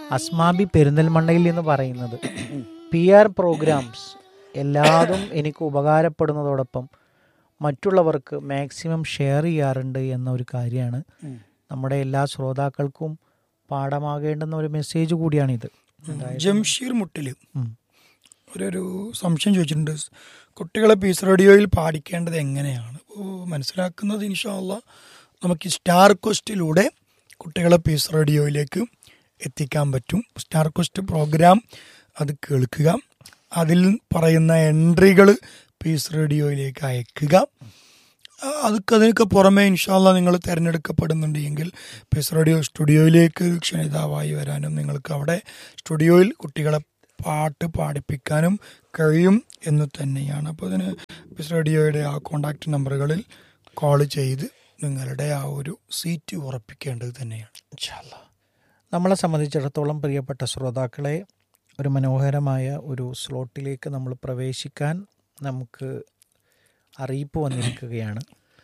അസ്മാബി പെരിന്തൽമണ്ണയിൽ നിന്ന് പറയുന്നത് പി ആർ പ്രോഗ്രാംസ് എല്ലാതും എനിക്ക് ഉപകാരപ്പെടുന്നതോടൊപ്പം മറ്റുള്ളവർക്ക് മാക്സിമം ഷെയർ ചെയ്യാറുണ്ട് എന്ന ഒരു കാര്യമാണ് നമ്മുടെ എല്ലാ ശ്രോതാക്കൾക്കും പാഠമാകേണ്ടുന്ന ഒരു മെസ്സേജ് കൂടിയാണിത് അതായത് ജംഷീർ മുട്ടില് ഉം. ഒരു സംശയം ചോദിച്ചിട്ടുണ്ട് കുട്ടികളെ പീസ് റേഡിയോയിൽ പാടിക്കേണ്ടത് എങ്ങനെയാണ് അപ്പോൾ മനസ്സിലാക്കുന്നത് ഇൻഷാല്ല നമുക്ക് ഈ സ്റ്റാർ ക്വസ്റ്റിലൂടെ കുട്ടികളെ പീസ് റേഡിയോയിലേക്ക് എത്തിക്കാൻ പറ്റും സ്റ്റാർ ക്വസ്റ്റ് പ്രോഗ്രാം അത് കേൾക്കുക അതിൽ പറയുന്ന എൻട്രികൾ പീസ് റേഡിയോയിലേക്ക് അയക്കുക ആ, അതൊക്കെ അതിനൊക്കെ പുറമെ ഇൻഷാല്ല നിങ്ങൾ തിരഞ്ഞെടുക്കപ്പെടുന്നുണ്ട് എങ്കിൽ പീസ് റേഡിയോ സ്റ്റുഡിയോയിലേക്ക് ക്ഷണിതാവായി വരാനും നിങ്ങൾക്ക് അവിടെ സ്റ്റുഡിയോയിൽ കുട്ടികളെ പാട്ട് പാടിപ്പിക്കാനും കഴിയും എന്ന് തന്നെയാണ് അപ്പോൾ അതിന് പീസ് റേഡിയോയുടെ ആ കോണ്ടാക്ട് നമ്പറുകളിൽ കോൾ ചെയ്ത് നിങ്ങളുടെ ആ ഒരു സീറ്റ് ഉറപ്പിക്കേണ്ടത് തന്നെയാണ് ഇൻഷാല്ലാ. നമ്മളെ സംബന്ധിച്ചിടത്തോളം പ്രിയപ്പെട്ട ശ്രോതാക്കളെ ഒരു മനോഹരമായ ഒരു സ്ലോട്ടിലേക്ക് നമ്മൾ പ്രവേശിക്കാൻ നമുക്ക് അറിയിപ്പ് വന്നിരിക്കുകയാണ്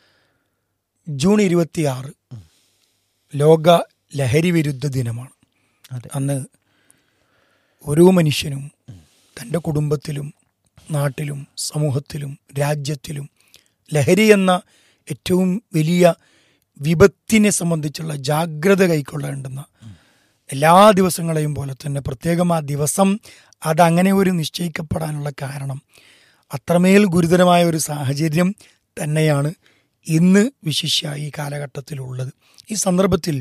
ജൂൺ ഇരുപത്തിയാറ് ലോക ലഹരി വിരുദ്ധ ദിനമാണ് അതെ അന്ന് ഓരോ മനുഷ്യനും തൻ്റെ കുടുംബത്തിലും നാട്ടിലും സമൂഹത്തിലും രാജ്യത്തിലും ലഹരി എന്ന ഏറ്റവും വലിയ വിപത്തിനെ സംബന്ധിച്ചുള്ള ജാഗ്രത കൈക്കൊള്ളേണ്ടുന്ന എല്ലാ ദിവസങ്ങളെയും പോലെ തന്നെ പ്രത്യേകം ആ ദിവസം അതങ്ങനെ ഒരു നിശ്ചയിക്കപ്പെടാനുള്ള കാരണം അത്രമേൽ ഗുരുതരമായ ഒരു സാഹചര്യം തന്നെയാണ് ഇന്ന് വിശിഷ്യ ഈ കാലഘട്ടത്തിലുള്ളത് ഈ സന്ദർഭത്തിൽ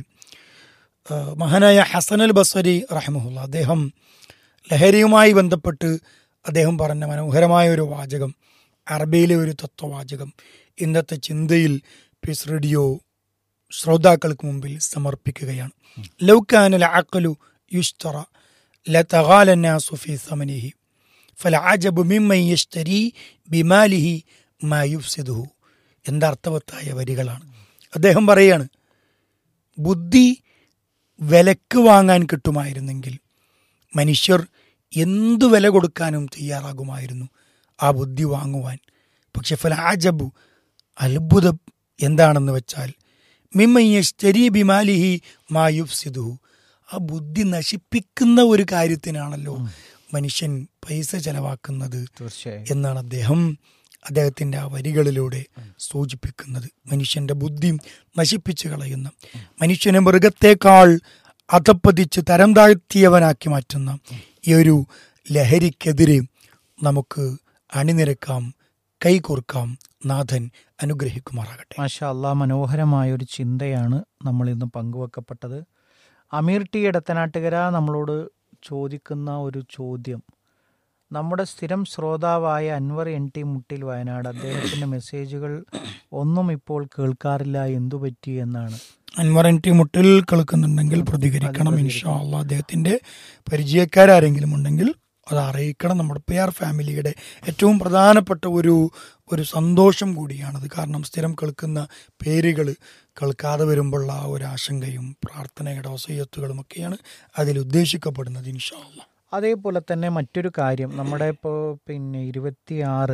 ആ, മഹാനായ ഹസൻ അൽ ബസരി റഹമുല്ല അദ്ദേഹം ലഹരിയുമായി ബന്ധപ്പെട്ട് അദ്ദേഹം പറഞ്ഞ മനോഹരമായ ഒരു വാചകം അറബിയിലെ ഒരു തത്വവാചകം ഇന്നത്തെ ചിന്തയിൽ പീസ് റേഡിയോ ശ്രോതാക്കൾക്ക് മുമ്പിൽ സമർപ്പിക്കുകയാണ് ലൗക്കാനൽ അക്കലു യുസ്തറ ലതഗാലന്നാസു ഫീ സമനിഹി ഫലഅജബു മിമ്മൻ യശ്തരി ബിമാലിഹി മാ യുഫ്സിദുഹു എന്ന അർത്ഥവത്തായ വരികളാണ് അദ്ദേഹം പറയാണ് ബുദ്ധി വിലക്ക് വാങ്ങാൻ കിട്ടുമായിരുന്നെങ്കിൽ മനുഷ്യർ എന്തു വില കൊടുക്കാനും തയ്യാറാകുമായിരുന്നു ആ ബുദ്ധി വാങ്ങുവാൻ പക്ഷെ ഫലാജബു അത്ഭുതം എന്താണെന്ന് വെച്ചാൽ മിമ്മയ്യരി ബിമാലിഹി മായുഫ്സിദുഹു ആ ബുദ്ധി നശിപ്പിക്കുന്ന ഒരു കാര്യത്തിനാണല്ലോ മനുഷ്യൻ പൈസ ചെലവാക്കുന്നത് തീർച്ചയായും എന്നാണ് അദ്ദേഹം അദ്ദേഹത്തിന്റെ ആ വരികളിലൂടെ സൂചിപ്പിക്കുന്നത് മനുഷ്യന്റെ ബുദ്ധി നശിപ്പിച്ചു കളയുന്ന മനുഷ്യനെ മൃഗത്തെക്കാൾ അധപ്പതിച്ച് തരം താഴ്ത്തിയവനാക്കി മാറ്റുന്ന ഈ ഒരു ലഹരിക്കെതിരെ നമുക്ക് അണിനിരക്കാം കൈകോർക്കാം നാഥൻ അനുഗ്രഹിക്കുമാറാകട്ടെ മാഷാ അള്ളാ മനോഹരമായ ഒരു ചിന്തയാണ് നമ്മൾ ഇന്ന് പങ്കുവെക്കപ്പെട്ടത് അമീർ ടി എടത്തനാട്ടുകര നമ്മളോട് ചോദിക്കുന്ന ഒരു ചോദ്യം നമ്മുടെ സ്ഥിരം ശ്രോതാവായ അൻവർ എൻ ടി മുട്ടിൽ വയനാട് അദ്ദേഹത്തിന്റെ മെസ്സേജുകൾ ഒന്നും ഇപ്പോൾ കേൾക്കാറില്ല എന്തു പറ്റി എന്നാണ് അൻവർ എൻ ടി മുട്ടിൽ കേൾക്കുന്നുണ്ടെങ്കിൽ പ്രതികരിക്കണം ഇൻഷാ അള്ളാ അദ്ദേഹത്തിന്റെ പരിചയക്കാരെങ്കിലും ഉണ്ടെങ്കിൽ അത് അറിയിക്കണം നമ്മുടെ പി ആർ ഫാമിലിയുടെ ഏറ്റവും പ്രധാനപ്പെട്ട ഒരു ഒരു സന്തോഷം കൂടിയാണത് കാരണം സ്ഥിരം കേൾക്കുന്ന പേരുകൾ കേൾക്കാതെ വരുമ്പോഴുള്ള ആ ഒരു ആശങ്കയും പ്രാർത്ഥനയുടെ വസയ്യത്തുകളും ഒക്കെയാണ് അതിൽ ഉദ്ദേശിക്കപ്പെടുന്നത് ഇൻഷാ അള്ളാ അതേപോലെ തന്നെ മറ്റൊരു കാര്യം നമ്മുടെ ഇപ്പോൾ പിന്നെ ഇരുപത്തിയാറ്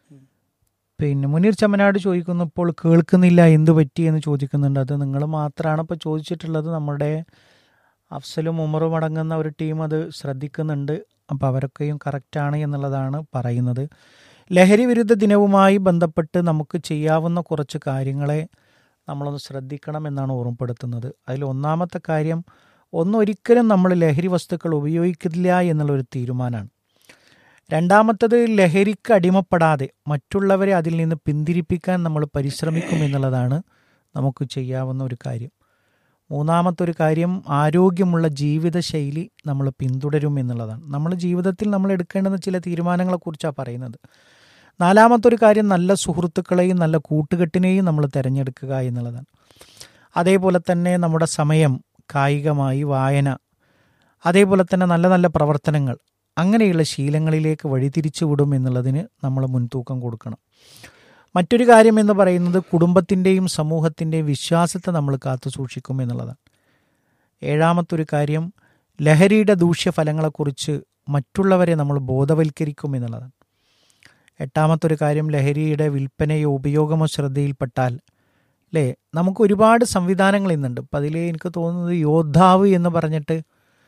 പിന്നെ മുനീർ ചമ്മനാട് ചോദിക്കുന്നു ഇപ്പോൾ കേൾക്കുന്നില്ല എന്ത് പറ്റി എന്ന് ചോദിക്കുന്നുണ്ട് അത് നിങ്ങൾ മാത്രമാണ് ഇപ്പോൾ ചോദിച്ചിട്ടുള്ളത് നമ്മുടെ അഫ്സലും ഉമറും അടങ്ങുന്ന ഒരു ടീം അത് ശ്രദ്ധിക്കുന്നുണ്ട് അപ്പോൾ അവരൊക്കെയും കറക്റ്റാണ് എന്നുള്ളതാണ് പറയുന്നത് ലഹരി വിരുദ്ധ ദിനവുമായി ബന്ധപ്പെട്ട് നമുക്ക് ചെയ്യാവുന്ന കുറച്ച് കാര്യങ്ങളെ നമ്മളൊന്ന് ശ്രദ്ധിക്കണം എന്നാണ് ഓർമ്മപ്പെടുത്തുന്നത് അതിൽ ഒന്നാമത്തെ കാര്യം ഒന്നൊരിക്കലും നമ്മൾ ലഹരി വസ്തുക്കൾ ഉപയോഗിക്കില്ല എന്നുള്ളൊരു തീരുമാനമാണ് രണ്ടാമത്തത് ലഹരിക്ക് അടിമപ്പെടാതെ മറ്റുള്ളവരെ അതിൽ നിന്ന് പിന്തിരിപ്പിക്കാൻ നമ്മൾ പരിശ്രമിക്കും എന്നുള്ളതാണ് നമുക്ക് ചെയ്യാവുന്ന ഒരു കാര്യം മൂന്നാമത്തെ ഒരു കാര്യം ആരോഗ്യമുള്ള ജീവിതശൈലി നമ്മൾ പിന്തുടരും എന്നുള്ളതാണ് നമ്മൾ ജീവിതത്തിൽ നമ്മൾ എടുക്കേണ്ടുന്ന ചില തീരുമാനങ്ങളെക്കുറിച്ചാണ് പറയുന്നത് നാലാമത്തെ ഒരു കാര്യം നല്ല സുഹൃത്തുക്കളെയും നല്ല കൂട്ടുകെട്ടിനെയും നമ്മൾ തിരഞ്ഞെടുക്കുക എന്നുള്ളതാണ് അതേപോലെ തന്നെ നമ്മുടെ സമയം കായികമായി വായന അതേപോലെ തന്നെ നല്ല നല്ല പ്രവർത്തനങ്ങൾ അങ്ങനെയുള്ള ശീലങ്ങളിലേക്ക് വഴിതിരിച്ചു വിടും എന്നുള്ളതിന് നമ്മൾ മുൻതൂക്കം കൊടുക്കണം മറ്റൊരു കാര്യം എന്ന് പറയുന്നത് കുടുംബത്തിൻ്റെയും സമൂഹത്തിൻ്റെയും വിശ്വാസത്തെ നമ്മൾ കാത്തു സൂക്ഷിക്കും എന്നുള്ളതാണ് ഏഴാമത്തൊരു കാര്യം ലഹരിയുടെ ദൂഷ്യഫലങ്ങളെക്കുറിച്ച് മറ്റുള്ളവരെ നമ്മൾ ബോധവൽക്കരിക്കും എന്നുള്ളതാണ് എട്ടാമത്തൊരു കാര്യം ലഹരിയുടെ വിൽപ്പനയോ ഉപയോഗമോ ശ്രദ്ധയിൽപ്പെട്ടാൽ അല്ലേ നമുക്ക് ഒരുപാട് സംവിധാനങ്ങൾ ഇന്നുണ്ട് അപ്പം അതിൽ എനിക്ക് തോന്നുന്നത് യോദ്ധാവ് എന്ന് പറഞ്ഞിട്ട്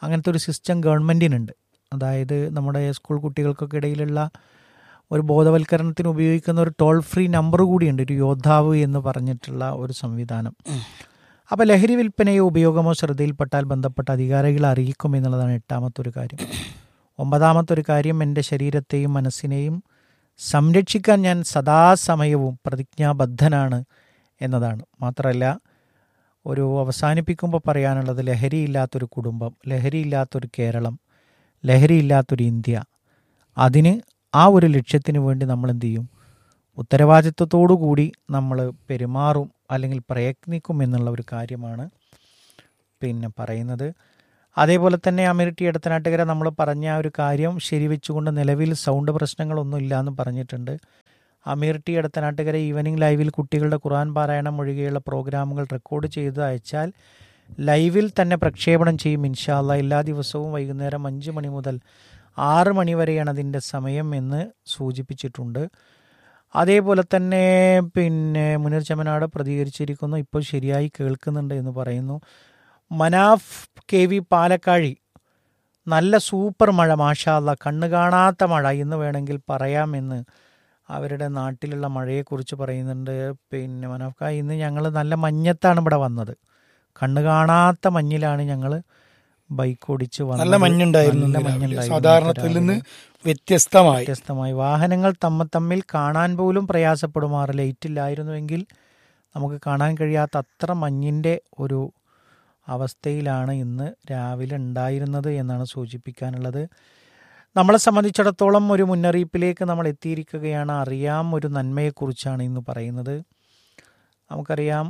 അങ്ങനത്തെ ഒരു സിസ്റ്റം ഗവൺമെൻറ്റിനുണ്ട് അതായത് നമ്മുടെ സ്കൂൾ കുട്ടികൾക്കൊക്കെ ഇടയിലുള്ള ഒരു ബോധവൽക്കരണത്തിന് ഉപയോഗിക്കുന്ന ഒരു ടോൾ ഫ്രീ നമ്പർ കൂടിയുണ്ട് ഒരു യോദ്ധാവ് എന്ന് പറഞ്ഞിട്ടുള്ള ഒരു സംവിധാനം അപ്പോൾ ലഹരി വിൽപ്പനയോ ഉപയോഗമോ ശ്രദ്ധയിൽപ്പെട്ടാൽ ബന്ധപ്പെട്ട അധികാരികളെ അറിയിക്കും എന്നുള്ളതാണ് എട്ടാമത്തെ ഒരു കാര്യം ഒമ്പതാമത്തെ ഒരു കാര്യം എൻ്റെ ശരീരത്തെയും മനസ്സിനെയും സംരക്ഷിക്കാൻ ഞാൻ സദാസമയവും പ്രതിജ്ഞാബദ്ധനാണ് എന്നതാണ് മാത്രമല്ല ഒരു അവസാനിപ്പിക്കുമ്പോൾ പറയാനുള്ളത് ലഹരിയില്ലാത്തൊരു കുടുംബം ലഹരിയില്ലാത്തൊരു കേരളം ലഹരിയില്ലാത്തൊരു ഇന്ത്യ അതിന് ആ ഒരു ലക്ഷ്യത്തിന് വേണ്ടി നമ്മൾ എന്ത് ചെയ്യും ഉത്തരവാദിത്വത്തോടു കൂടി നമ്മൾ പെരുമാറും അല്ലെങ്കിൽ പ്രയത്നിക്കും എന്നുള്ള ഒരു കാര്യമാണ് പിന്നെ പറയുന്നത് അതേപോലെ തന്നെ അമിരിറ്റി ഇടത്തനാട്ടുകര നമ്മൾ പറഞ്ഞ ആ ഒരു കാര്യം ശരിവെച്ചുകൊണ്ട് നിലവിൽ സൗണ്ട് പ്രശ്നങ്ങളൊന്നും ഇല്ല എന്ന് പറഞ്ഞിട്ടുണ്ട് അമീർ ടി ഇടത്തനാട്ടുകര ഈവനിങ് ലൈവിൽ കുട്ടികളുടെ ഖുർആൻ പാരായണം ഒഴികെയുള്ള പ്രോഗ്രാമുകൾ റെക്കോർഡ് ചെയ്ത് അയച്ചാൽ ലൈവിൽ തന്നെ പ്രക്ഷേപണം ചെയ്യും ഇൻഷാല്ല എല്ലാ ദിവസവും വൈകുന്നേരം അഞ്ച് മണി മുതൽ ആറ് മണി വരെയാണ് അതിൻ്റെ സമയം എന്ന് സൂചിപ്പിച്ചിട്ടുണ്ട് അതേപോലെ തന്നെ പിന്നെ മുനീർ ചമനാട് പ്രതികരിച്ചിരിക്കുന്നു ഇപ്പോൾ ശരിയായി കേൾക്കുന്നുണ്ട് എന്ന് പറയുന്നു മനാഫ് കെ വി പാലക്കാഴി നല്ല സൂപ്പർ മഴ മാഷാല്ല കണ്ണു കാണാത്ത മഴ എന്ന് വേണമെങ്കിൽ പറയാമെന്ന് അവരുടെ നാട്ടിലുള്ള മഴയെക്കുറിച്ച് പറയുന്നുണ്ട് പിന്നെ മനാഫ്ക ഇന്ന് ഞങ്ങൾ നല്ല മഞ്ഞത്താണ് ഇവിടെ വന്നത് കണ്ണു കാണാത്ത മഞ്ഞിലാണ് ഞങ്ങൾ ബൈക്ക് ഓടിച്ച് വന്നത് നല്ല മഞ്ഞുണ്ടായിരുന്നു നല്ല ഇന്ന് രാവിലെ. മഞ്ഞുണ്ടായിരുന്നു സാധാരണത്തിൽ നിന്ന് വ്യത്യസ്തമായി വ്യത്യസ്തമായി വാഹനങ്ങൾ തമ്മ തമ്മിൽ കാണാൻ പോലും പ്രയാസപ്പെടുമാറ് ലൈറ്റ് ഇല്ലായിരുന്നുവെങ്കിൽ നമുക്ക് കാണാൻ കഴിയാത്ത അത്ര മഞ്ഞിൻ്റെ ഒരു അവസ്ഥയിലാണ് ഇന്ന് രാവിലെ ഉണ്ടായിരുന്നത് എന്നാണ് സൂചിപ്പിക്കാനുള്ളത് നമ്മളെ സംബന്ധിച്ചിടത്തോളം ഒരു മുന്നറിയിപ്പിലേക്ക് നമ്മൾ എത്തിയിരിക്കുകയാണ് അറിയാം ഒരു നന്മയെക്കുറിച്ചാണ് ഇന്ന് പറയുന്നത് നമുക്കറിയാം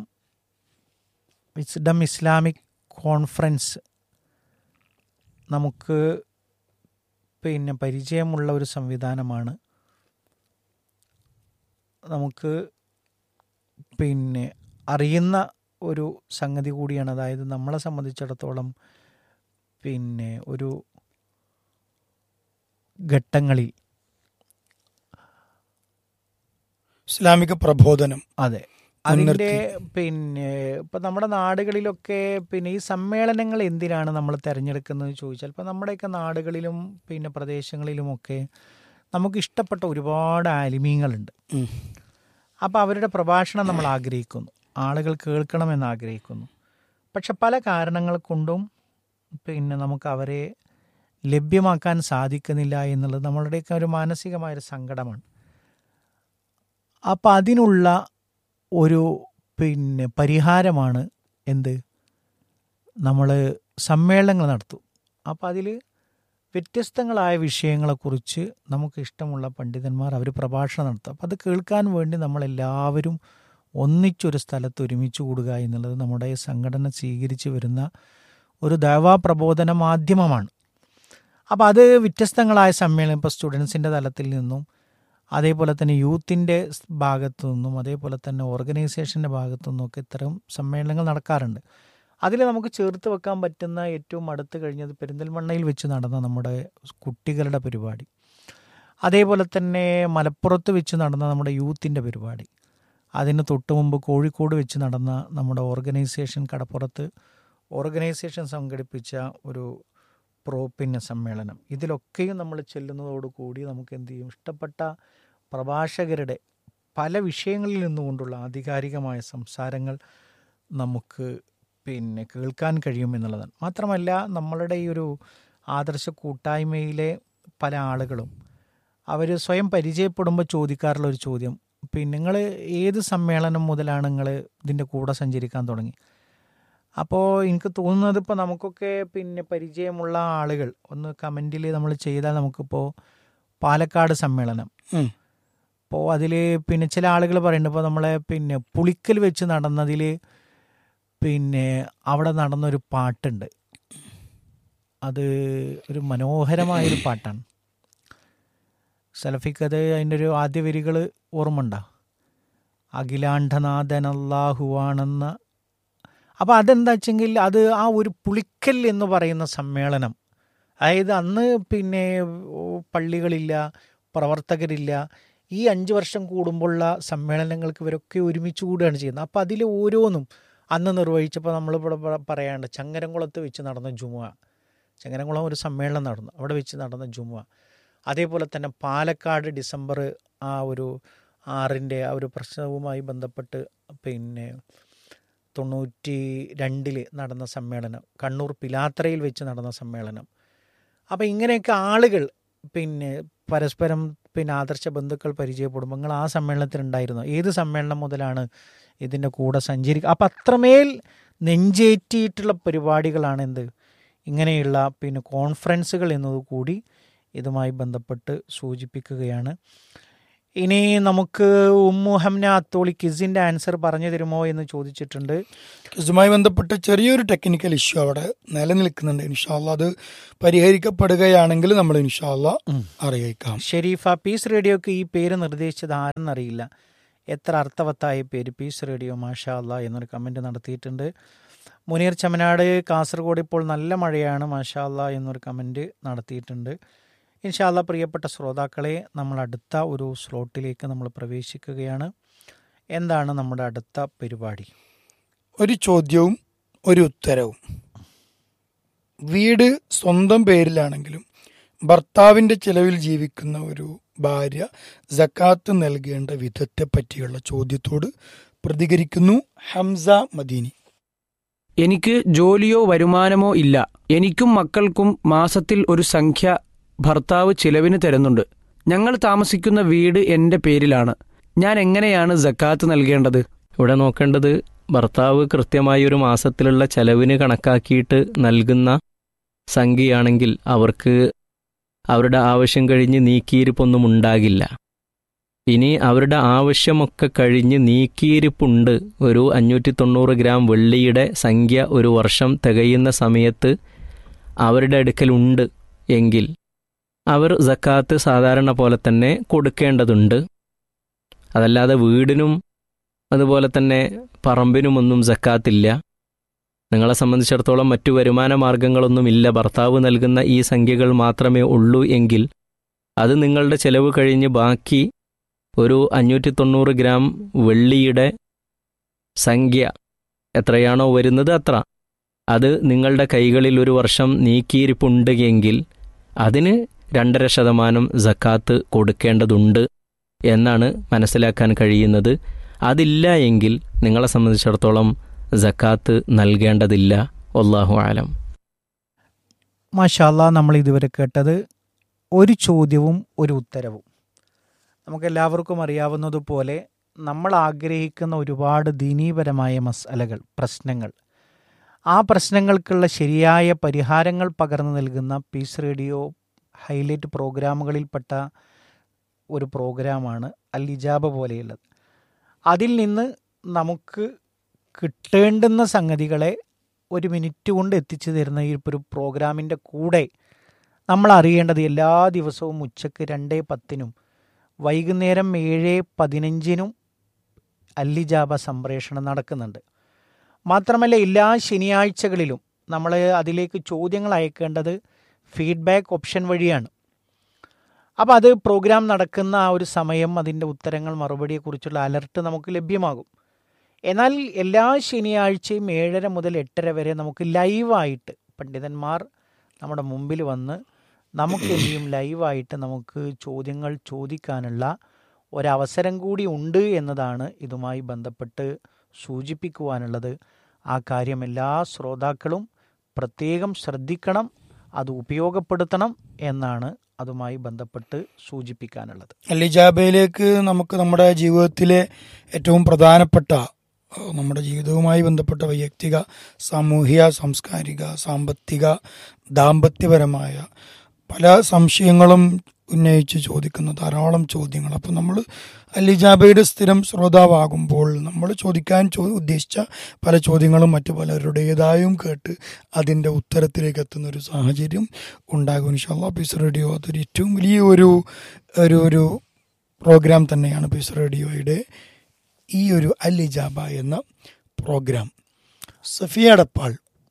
വിസ്ഡം ഇസ്ലാമിക് കോൺഫറൻസ് നമുക്ക് പിന്നെ പരിചയമുള്ള ഒരു സംവിധാനമാണ് നമുക്ക് പിന്നെ അറിയുന്ന ഒരു സംഗതി കൂടിയാണ് അതായത് നമ്മളെ സംബന്ധിച്ചിടത്തോളം പിന്നെ ഒരു ഘട്ടങ്ങളിൽ ഇസ്ലാമിക പ്രബോധനം അതെ അതിൻ്റെ മുൻനിർത്തി. പിന്നെ ഇപ്പം നമ്മുടെ നാടുകളിലൊക്കെ പിന്നെ ഈ സമ്മേളനങ്ങൾ എന്തിനാണ് നമ്മൾ തിരഞ്ഞെടുക്കുന്നത് ചോദിച്ചാൽ ഇപ്പം നമ്മുടെയൊക്കെ നാടുകളിലും പിന്നെ പ്രദേശങ്ങളിലുമൊക്കെ നമുക്ക് ഇഷ്ടപ്പെട്ട ഒരുപാട് ആലിമീങ്ങളുണ്ട് ഉം. അപ്പോൾ അവരുടെ പ്രഭാഷണം നമ്മൾ ആഗ്രഹിക്കുന്നു ആളുകൾ കേൾക്കണമെന്ന് ആഗ്രഹിക്കുന്നു പക്ഷെ പല കാരണങ്ങൾ കൊണ്ടും പിന്നെ നമുക്ക് അവരെ ലഭ്യമാക്കാൻ സാധിക്കുന്നില്ല എന്നുള്ളത് നമ്മളുടെയൊക്കെ ഒരു മാനസികമായൊരു സങ്കടമാണ് അപ്പം അതിനുള്ള ഒരു പിന്നെ പരിഹാരമാണ് എന്ത് നമ്മൾ സമ്മേളനങ്ങൾ നടത്തും അപ്പോൾ അതിൽ വ്യത്യസ്തങ്ങളായ വിഷയങ്ങളെക്കുറിച്ച് നമുക്ക് ഇഷ്ടമുള്ള പണ്ഡിതന്മാർ അവർ പ്രഭാഷണം നടത്തും അപ്പോൾ അത് കേൾക്കാൻ വേണ്ടി നമ്മളെല്ലാവരും ഒന്നിച്ചൊരു സ്ഥലത്ത് ഒരുമിച്ച് കൂടുക എന്നുള്ളത് നമ്മുടെ സംഘടന സ്വീകരിച്ചു വരുന്ന ഒരു ദൈവാ പ്രബോധന മാധ്യമമാണ് അപ്പോൾ അത് വ്യത്യസ്തങ്ങളായ സമ്മേളനം ഇപ്പോൾ സ്റ്റുഡൻസിൻ്റെ തലത്തിൽ നിന്നും അതേപോലെ തന്നെ യൂത്തിൻ്റെ ഭാഗത്തു നിന്നും അതേപോലെ തന്നെ ഓർഗനൈസേഷൻ്റെ ഭാഗത്തു നിന്നൊക്കെ ഇത്തരം സമ്മേളനങ്ങൾ നടക്കാറുണ്ട് അതിൽ നമുക്ക് ചേർത്ത് വെക്കാൻ പറ്റുന്ന ഏറ്റവും അടുത്ത് കഴിഞ്ഞത് പെരിന്തൽമണ്ണയിൽ വെച്ച് നടന്ന നമ്മുടെ കുട്ടികളുടെ പരിപാടി അതേപോലെ തന്നെ മലപ്പുറത്ത് വെച്ച് നടന്ന നമ്മുടെ യൂത്തിൻ്റെ പരിപാടി അതിന് തൊട്ട് മുമ്പ് കോഴിക്കോട് വെച്ച് നടന്ന നമ്മുടെ ഓർഗനൈസേഷൻ കടപ്പുറത്ത് ഓർഗനൈസേഷൻ സംഘടിപ്പിച്ച ഒരു പ്രോ പിന്നെ സമ്മേളനം ഇതിലൊക്കെയും നമ്മൾ ചെല്ലുന്നതോടുകൂടി നമുക്ക് എന്ത് ചെയ്യും ഇഷ്ടപ്പെട്ട പ്രഭാഷകരുടെ പല വിഷയങ്ങളിൽ നിന്നുകൊണ്ടുള്ള ആധികാരികമായ സംസാരങ്ങൾ നമുക്ക് പിന്നെ കേൾക്കാൻ കഴിയും എന്നുള്ളതാണ് മാത്രമല്ല നമ്മളുടെ ഈ ഒരു ആദർശ കൂട്ടായ്മയിലെ പല ആളുകളും അവർ സ്വയം പരിചയപ്പെടുമ്പോൾ ചോദിക്കാറുള്ള ഒരു ചോദ്യം പിന്നെ നിങ്ങൾ ഏത് സമ്മേളനം മുതലാണ് നിങ്ങൾ ഇതിൻ്റെ കൂടെ സഞ്ചരിക്കാൻ തുടങ്ങി അപ്പോൾ എനിക്ക് തോന്നുന്നത് ഇപ്പോൾ നമുക്കൊക്കെ പിന്നെ പരിചയമുള്ള ആളുകൾ ഒന്ന് കമൻറ്റിൽ നമ്മൾ ചെയ്താൽ നമുക്കിപ്പോൾ പാലക്കാട് സമ്മേളനം ഉം. അപ്പോൾ അതിൽ പിന്നെ ചില ആളുകൾ പറയുന്നുണ്ട് ഇപ്പോൾ നമ്മളെ പിന്നെ പുളിക്കൽ വെച്ച് നടന്നതിൽ പിന്നെ അവിടെ നടന്നൊരു പാട്ടുണ്ട് അത് ഒരു മനോഹരമായൊരു പാട്ടാണ് സലഫിക്ക് അത് അതിൻ്റെ ഒരു ആദ്യ വരികൾ ഓർമ്മ ഉണ്ടോ അഖിലാണ്ഡനാഥൻ അള്ളാഹുവാണെന്ന അപ്പോൾ അതെന്താ വെച്ചെങ്കിൽ അത് ആ ഒരു പുളിക്കൽ എന്ന് പറയുന്ന സമ്മേളനം അതായത് അന്ന് പിന്നെ ഓ, പള്ളികളില്ല പ്രവർത്തകരില്ല ഈ അഞ്ച് വർഷം കൂടുമ്പോഴുള്ള സമ്മേളനങ്ങൾക്ക് ഇവരൊക്കെ ഒരുമിച്ച് കൂടുകയാണ് ചെയ്യുന്നത് അപ്പോൾ അതിൽ ഓരോന്നും അന്ന് നിർവഹിച്ചപ്പോൾ നമ്മളിവിടെ പ- പറയാണ്ട് ചങ്ങരംകുളത്ത് വെച്ച് നടന്ന ജുമുഅ ചങ്ങരംകുളം ഒരു സമ്മേളനം നടന്നു അവിടെ വെച്ച് നടന്ന ജുമുഅ അതേപോലെ തന്നെ പാലക്കാട് ഡിസംബർ ആ ഒരു ആറിൻ്റെ ആ ഒരു പ്രശ്നവുമായി ബന്ധപ്പെട്ട് പിന്നെ തൊണ്ണൂറ്റി രണ്ടിൽ നടന്ന സമ്മേളനം കണ്ണൂർ പിലാത്രയിൽ വെച്ച് നടന്ന സമ്മേളനം അപ്പോൾ ഇങ്ങനെയൊക്കെ ആളുകൾ പിന്നെ പരസ്പരം പിന്നെ ആദർശ ബന്ധുക്കൾ പരിചയപ്പെടുമ്പോൾ നിങ്ങൾ ആ സമ്മേളനത്തിലുണ്ടായിരുന്നു ഏത് സമ്മേളനം മുതലാണ് ഇതിൻ്റെ കൂടെ സഞ്ചരിക്കുക അപ്പം അത്രമേൽ നെഞ്ചേറ്റിയിട്ടുള്ള പരിപാടികളാണ് എന്ത് ഇങ്ങനെയുള്ള പിന്നെ കോൺഫറൻസുകൾ എന്നത് കൂടി ഇതുമായി ബന്ധപ്പെട്ട് സൂചിപ്പിക്കുകയാണ് ഇനി നമുക്ക് ഉമ്മു ഹംന അത്തോളി കിസിൻ്റെ ആൻസർ പറഞ്ഞു തരുമോ എന്ന് ചോദിച്ചിട്ടുണ്ട് ഇതുമായി ബന്ധപ്പെട്ട് ചെറിയൊരു ടെക്നിക്കൽ ഇഷ്യൂ അവിടെ നിലനിൽക്കുന്നുണ്ട് ഇൻഷാല്ല അത് പരിഹരിക്കപ്പെടുകയാണെങ്കിൽ നമ്മൾ ഇൻഷാല്ല അറിയിക്കാം ഷെരീഫ പീസ് റേഡിയോക്ക് ഈ പേര് നിർദ്ദേശിച്ചത് ആരെന്നറിയില്ല എത്ര അർത്ഥവത്തായ പേര് പീസ് റേഡിയോ മാഷാ അല്ല എന്നൊരു കമൻറ്റ് നടത്തിയിട്ടുണ്ട് മുനീർ ചമനാട് കാസർഗോഡ് ഇപ്പോൾ നല്ല മഴയാണ് മാഷാ അല്ല എന്നൊരു കമൻറ്റ് നടത്തിയിട്ടുണ്ട് ഇൻഷാല്ല പ്രിയപ്പെട്ട ശ്രോതാക്കളെ നമ്മൾ അടുത്ത ഒരു സ്ലോട്ടിലേക്ക് നമ്മൾ പ്രവേശിക്കുകയാണ് എന്താണ് നമ്മുടെ അടുത്ത പരിപാടി ഒരു ചോദ്യവും ഒരു ഉത്തരവും വീട് സ്വന്തം പേരിലാണെങ്കിലും ഭർത്താവിൻ്റെ ചിലവിൽ ജീവിക്കുന്ന ഒരു ഭാര്യ ജക്കാത്ത് നൽകേണ്ട വിധത്തെ പറ്റിയുള്ള ചോദ്യത്തോട് പ്രതികരിക്കുന്നു ഹംസ മദീനി എനിക്ക് ജോലിയോ വരുമാനമോ ഇല്ല എനിക്കും മക്കൾക്കും മാസത്തിൽ ഒരു സംഖ്യ ഭർത്താവ് ചിലവിന് തരുന്നുണ്ട് ഞങ്ങൾ താമസിക്കുന്ന വീട് എൻ്റെ പേരിലാണ് ഞാൻ എങ്ങനെയാണ് ജക്കാത്ത് നൽകേണ്ടത് ഇവിടെ നോക്കേണ്ടത് ഭർത്താവ് കൃത്യമായി ഒരു മാസത്തിലുള്ള ചെലവിന് കണക്കാക്കിയിട്ട് നൽകുന്ന സംഖ്യയാണെങ്കിൽ അവർക്ക് അവരുടെ ആവശ്യം കഴിഞ്ഞ് നീക്കിയിരിപ്പൊന്നും ഉണ്ടാകില്ല ഇനി അവരുടെ ആവശ്യമൊക്കെ കഴിഞ്ഞ് നീക്കിയിരിപ്പുണ്ട് ഒരു അഞ്ഞൂറ്റി തൊണ്ണൂറ് ഗ്രാം വെള്ളിയുടെ സംഖ്യ ഒരു വർഷം തികയുന്ന സമയത്ത് അവരുടെ അടുക്കലുണ്ട് എങ്കിൽ അവർ സക്കാത്ത് സാധാരണ പോലെ തന്നെ കൊടുക്കേണ്ടതുണ്ട് അതല്ലാതെ വീടിനും അതുപോലെ തന്നെ പറമ്പിനുമൊന്നും സക്കാത്തില്ല നിങ്ങളെ സംബന്ധിച്ചിടത്തോളം മറ്റു വരുമാന മാർഗങ്ങളൊന്നുമില്ല ഭർത്താവ് നൽകുന്ന ഈ സംഖ്യകൾ മാത്രമേ ഉള്ളൂ എങ്കിൽ അത് നിങ്ങളുടെ ചെലവ് കഴിഞ്ഞ് ബാക്കി ഒരു അഞ്ഞൂറ്റി തൊണ്ണൂറ് ഗ്രാം വെള്ളിയുടെ സംഖ്യ എത്രയാണോ വരുന്നത് അത്ര അത് നിങ്ങളുടെ കൈകളിൽ ഒരു വർഷം നീക്കിയിരിപ്പുണ്ട് എങ്കിൽ അതിന് രണ്ടര ശതമാനം സക്കാത്ത് കൊടുക്കേണ്ടതുണ്ട് എന്നാണ് മനസ്സിലാക്കാൻ കഴിയുന്നത് അതില്ല എങ്കിൽ നിങ്ങളെ സംബന്ധിച്ചിടത്തോളം സക്കാത്ത് നൽകേണ്ടതില്ല ഒല്ലാഹു ആലം മാഷാല്ല നമ്മൾ ഇതുവരെ കേട്ടത് ഒരു ചോദ്യവും ഒരു ഉത്തരവും നമുക്കെല്ലാവർക്കും അറിയാവുന്നതുപോലെ നമ്മൾ ആഗ്രഹിക്കുന്ന ഒരുപാട് ദീനീപരമായ മസാലകൾ പ്രശ്നങ്ങൾ ആ പ്രശ്നങ്ങൾക്കുള്ള ശരിയായ പരിഹാരങ്ങൾ പകർന്നു നൽകുന്ന പീസ് റേഡിയോ ഹൈലൈറ്റ് പ്രോഗ്രാമുകളിൽപ്പെട്ട ഒരു പ്രോഗ്രാമാണ് അൽ ഇജാബ പോലെയുള്ളത് അതിൽ നിന്ന് നമുക്ക് കിട്ടേണ്ടുന്ന സംഗതികളെ ഒരു മിനിറ്റ് കൊണ്ട് എത്തിച്ചു തരുന്ന ഈ ഒരു പ്രോഗ്രാമിൻ്റെ കൂടെ നമ്മൾ അറിയേണ്ടത് എല്ലാ ദിവസവും ഉച്ചക്ക് രണ്ടേ പത്തിനും വൈകുന്നേരം ഏഴ് പതിനഞ്ചിനും അല്ലിജാബ സംപ്രേഷണം നടക്കുന്നുണ്ട് മാത്രമല്ല എല്ലാ ശനിയാഴ്ചകളിലും നമ്മൾ അതിലേക്ക് ചോദ്യങ്ങൾ അയക്കേണ്ടത് ഫീഡ്ബാക്ക് ഓപ്ഷൻ വഴിയാണ് അപ്പോൾ അത് പ്രോഗ്രാം നടക്കുന്ന ആ ഒരു സമയം അതിൻ്റെ ഉത്തരങ്ങൾ മറുപടിയെക്കുറിച്ചുള്ള അലർട്ട് നമുക്ക് ലഭ്യമാകും എന്നാൽ എല്ലാ ശനിയാഴ്ചയും ഏഴര മുതൽ എട്ടര വരെ നമുക്ക് ലൈവായിട്ട് പണ്ഡിതന്മാർ നമ്മുടെ മുമ്പിൽ വന്ന് നമുക്ക് എന്ത് ചെയ്യും ലൈവായിട്ട് നമുക്ക് ചോദ്യങ്ങൾ ചോദിക്കാനുള്ള ഒരവസരം കൂടി ഉണ്ട് എന്നതാണ് ഇതുമായി ബന്ധപ്പെട്ട് സൂചിപ്പിക്കുവാനുള്ളത് ആ കാര്യം എല്ലാ ശ്രോതാക്കളും പ്രത്യേകം ശ്രദ്ധിക്കണം അത് ഉപയോഗപ്പെടുത്തണം എന്നാണ് അതുമായി ബന്ധപ്പെട്ട് സൂചിപ്പിക്കാനുള്ളത് അലിജാബയിലേക്ക് നമുക്ക് നമ്മുടെ ജീവിതത്തിലെ ഏറ്റവും പ്രധാനപ്പെട്ട ഏഹ്, നമ്മുടെ ജീവിതവുമായി ബന്ധപ്പെട്ട വൈയക്തിക സാമൂഹിക സാംസ്കാരിക സാമ്പത്തിക ദാമ്പത്യപരമായ പല സംശയങ്ങളും ഉന്നയിച്ച് ചോദിക്കുന്ന ധാരാളം ചോദ്യങ്ങൾ അപ്പോൾ നമ്മൾ അലിജാബയുടെ സ്ഥിരം ശ്രോതാവാകുമ്പോൾ നമ്മൾ ചോദിക്കാൻ ചോ ഉദ്ദേശിച്ച പല ചോദ്യങ്ങളും മറ്റു പലരുടേതായും കേട്ട് അതിൻ്റെ ഉത്തരത്തിലേക്ക് എത്തുന്ന ഒരു സാഹചര്യം ഉണ്ടാകും ഇൻഷാല്ലാ പീസ് റേഡിയോ അതൊരു ഏറ്റവും വലിയ ഒരു ഒരു ഒരു പ്രോഗ്രാം തന്നെയാണ് പീസ് റേഡിയോയുടെ ഈ ഒരു അൽ ഇജാബ എന്ന പ്രോഗ്രാം സഫിയ അടപ്പാൾ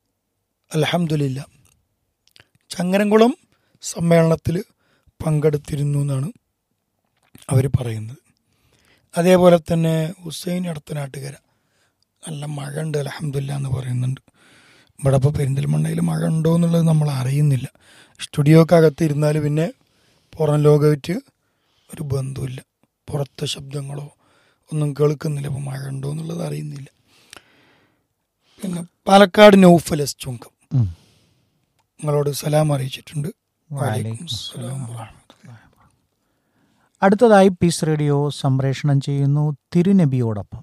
അലഹമുല്ല ചങ്ങരംകുളം സമ്മേളനത്തിൽ പങ്കെടുത്തിരുന്നു എന്നാണ് അവർ പറയുന്നത് അതേപോലെ തന്നെ ഹുസൈൻ അടുത്തനാട്ടുകര നല്ല മഴ ഉണ്ട് അലഹമില്ല എന്ന് പറയുന്നുണ്ട് ഇവിടെ ഇപ്പോൾ പെരിന്തൽമണ്ണയിൽ മഴ ഉണ്ടോ എന്നുള്ളത് നമ്മൾ അറിയുന്നില്ല സ്റ്റുഡിയോക്കകത്ത് ഇരുന്നാൽ പിന്നെ പുറം ലോകമായിട്ട് ഒരു ബന്ധമില്ല പുറത്തെ ശബ്ദങ്ങളോ ഒന്നും കേൾക്കുന്നില്ല അപ്പോൾ മഴ ഉണ്ടോ എന്നുള്ളത് അറിയുന്നില്ല പിന്നെ പാലക്കാട് നൗഫലസ് ചുങ്കം ഉം. നിങ്ങളോട് സലാം അറിയിച്ചിട്ടുണ്ട് വലൈക്കും വലൈക്കും അസ്സലാം അസ്സലാം വറഹ്മത്തുള്ളാഹി അടുത്തതായി പീസ് റേഡിയോ സംപ്രേഷണം ചെയ്യുന്നു തിരുനബിയോടൊപ്പം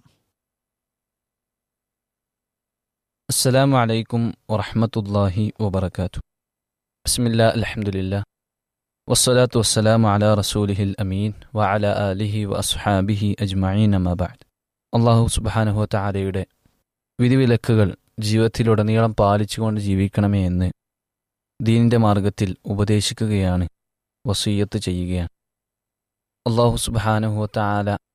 السلام عليكم ورحمة الله وبركاته بسم الله الحمد لله والصلاة والسلام على رسوله الأمين وعلى آله وأصحابه أجمعين ما بعد അള്ളാഹു സുബാനഹു താരയുടെ വിധിവിലക്കുകൾ ജീവിതത്തിലുടനീളം പാലിച്ചുകൊണ്ട് ജീവിക്കണമേ എന്ന് ദീനിൻ്റെ മാർഗത്തിൽ ഉപദേശിക്കുകയാണ് വസീയത്ത് ചെയ്യുകയാണ് അള്ളാഹു സുബാനഹു താല